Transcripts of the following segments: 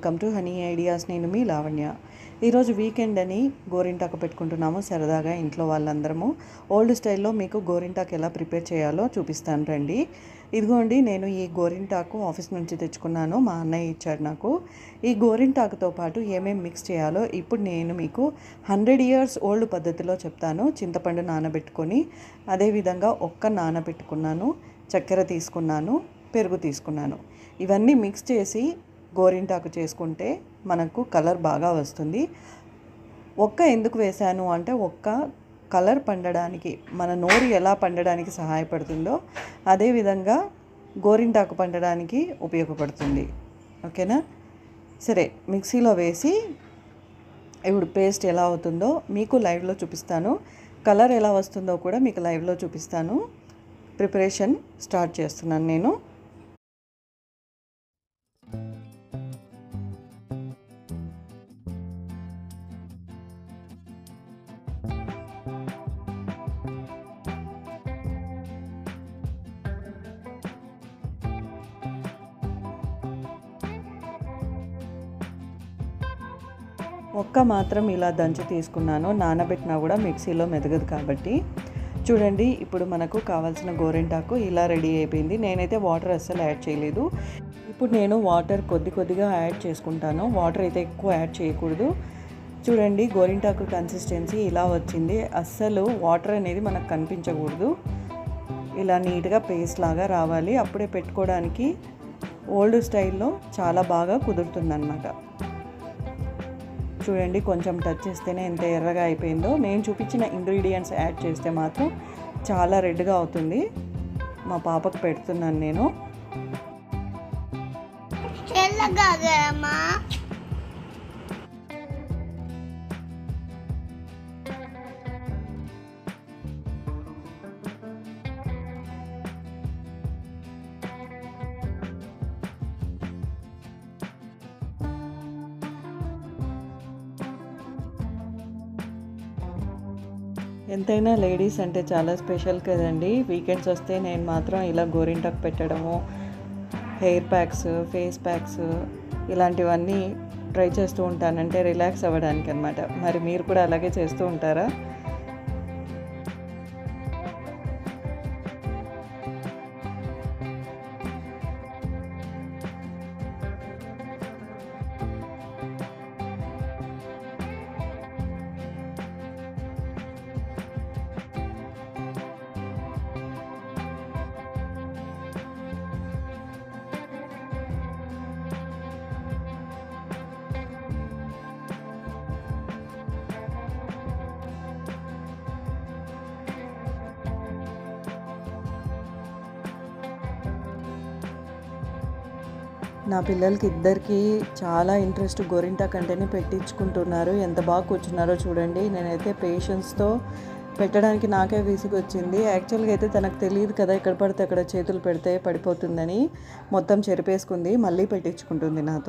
welcome to honey ideas నేను మీ లావణ్య ఈరోజు weekend అని గోరింటాకు పెట్టుకుంటున్నాము సరదాగా ఇంట్లో వాళ్ళందరము ఓల్డ్ స్టైల్లో మీకు గోరింటాకు ఎలా ప్రిపేర్ చేయాలో చూపిస్తాను రండి ఇదిగోండి నేను ఈ గోరింటాకు ఆఫీస్ నుంచి తెచ్చుకున్నాను మా అన్నయ్య ఇచ్చాడు నాకు ఈ గోరింటాకుతో పాటు ఏమేమి మిక్స్ చేయాలో ఇప్పుడు నేను మీకు హండ్రెడ్ ఇయర్స్ ఓల్డ్ పద్ధతిలో చెప్తాను చింతపండు నానబెట్టుకొని అదేవిధంగా ఒక్క నానబెట్టుకున్నాను చక్కెర తీసుకున్నాను పెరుగు తీసుకున్నాను ఇవన్నీ మిక్స్ చేసి గోరింటాకు చేసుకుంటే మనకు కలర్ బాగా వస్తుంది ఒక్క ఎందుకు వేశాను అంటే ఒక్క కలర్ పండడానికి మన నోరు ఎలా పండడానికి సహాయపడుతుందో అదేవిధంగా గోరింటాకు పండడానికి ఉపయోగపడుతుంది ఓకేనా సరే మిక్సీలో వేసి ఇప్పుడు పేస్ట్ ఎలా అవుతుందో మీకు లైవ్లో చూపిస్తాను కలర్ ఎలా వస్తుందో కూడా మీకు లైవ్లో చూపిస్తాను ప్రిపరేషన్ స్టార్ట్ చేస్తున్నాను నేను ఒక్క మాత్రం ఇలా దంచి తీసుకున్నాను నానబెట్టినా కూడా మిక్సీలో మెదగదు కాబట్టి చూడండి ఇప్పుడు మనకు కావాల్సిన గోరింటాకు ఇలా రెడీ అయిపోయింది నేనైతే వాటర్ అస్సలు యాడ్ చేయలేదు ఇప్పుడు నేను వాటర్ కొద్ది కొద్దిగా యాడ్ చేసుకుంటాను వాటర్ అయితే ఎక్కువ యాడ్ చేయకూడదు చూడండి గోరింటాకు కన్సిస్టెన్సీ ఇలా వచ్చింది అస్సలు వాటర్ అనేది మనకు కనిపించకూడదు ఇలా నీట్గా పేస్ట్ లాగా రావాలి అప్పుడే పెట్టుకోవడానికి ఓల్డ్ స్టైల్లో చాలా బాగా కుదురుతుందన్నమాట చూడండి కొంచెం టచ్ చేస్తేనే ఎంత ఎర్రగా అయిపోయిందో నేను చూపించిన ఇంగ్రీడియంట్స్ యాడ్ చేస్తే మాత్రం చాలా రెడ్గా అవుతుంది మా పాపకు పెడుతున్నాను నేను తెల్లగాగమ్మా ఎంతైనా లేడీస్ అంటే చాలా స్పెషల్ కదండి వీకెండ్స్ వస్తే నేను మాత్రం ఇలా గోరింటాకు పెట్టడము హెయిర్ ప్యాక్స్ ఫేస్ ప్యాక్స్ ఇలాంటివన్నీ ట్రై చేస్తూ ఉంటాను అంటే రిలాక్స్ అవ్వడానికి అనమాట మరి మీరు కూడా అలాగే చేస్తూ ఉంటారా నా పిల్లలకి ఇద్దరికి చాలా ఇంట్రెస్ట్ గోరింటా కంటేనే పెట్టించుకుంటున్నారు ఎంత బాగా కూర్చున్నారో చూడండి నేనైతే పేషెన్స్తో పెట్టడానికి నాకే విసుగొచ్చింది యాక్చువల్గా అయితే తనకు తెలియదు కదా ఎక్కడ పడితే అక్కడ చేతులు పెడితే పడిపోతుందని మొత్తం చెరిపేసుకుంది మళ్ళీ పెట్టించుకుంటుంది నాతో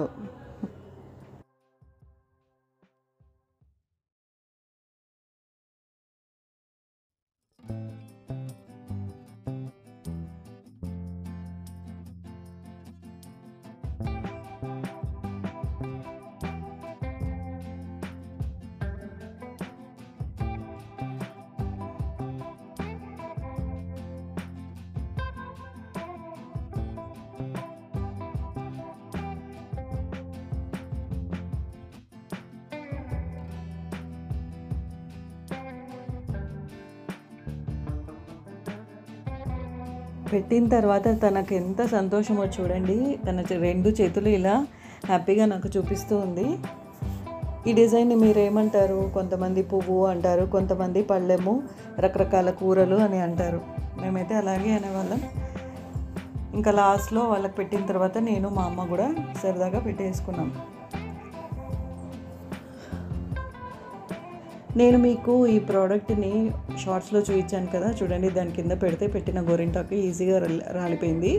పెట్టిన తర్వాత తనకు ఎంత సంతోషమో చూడండి తన చే- రెండు చేతులు ఇలా హ్యాపీగా నాకు చూపిస్తూ ఉంది ఈ డిజైన్ని మీరు ఏమంటారు కొంతమంది పువ్వు అంటారు కొంతమంది పళ్ళెము రకరకాల కూరలు అని అంటారు మేమైతే అలాగే అనేవాళ్ళం ఇంకా లాస్ట్లో వాళ్ళకి పెట్టిన తర్వాత నేను మా అమ్మ కూడా సరదాగా పెట్టేసుకున్నాం నేను మీకు ఈ ప్రోడక్ట్ని షార్ట్స్లో చూపించాను కదా చూడండి దాని కింద పెడితే పెట్టిన గోరింటాకు ఈజీగా రల్- రాలిపోయింది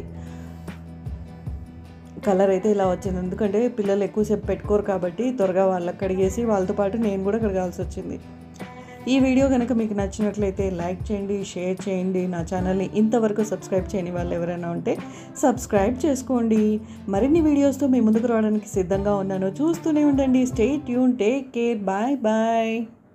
కలర్ అయితే ఇలా వచ్చింది ఎందుకంటే పిల్లలు ఎక్కువసేపు పెట్టుకోరు కాబట్టి త్వరగా వాళ్ళకి కడిగేసి వాళ్ళతో పాటు నేను కూడా కడగాల్సి వచ్చింది ఈ వీడియో కనుక మీకు నచ్చినట్లయితే లైక్ చేయండి షేర్ చేయండి నా ఛానల్ని ఇంతవరకు సబ్స్క్రైబ్ చేయని వాళ్ళు ఎవరైనా ఉంటే సబ్స్క్రైబ్ చేసుకోండి మరిన్ని వీడియోస్తో మీ ముందుకు రావడానికి సిద్ధంగా ఉన్నాను చూస్తూనే ఉండండి stay tune take care bye bye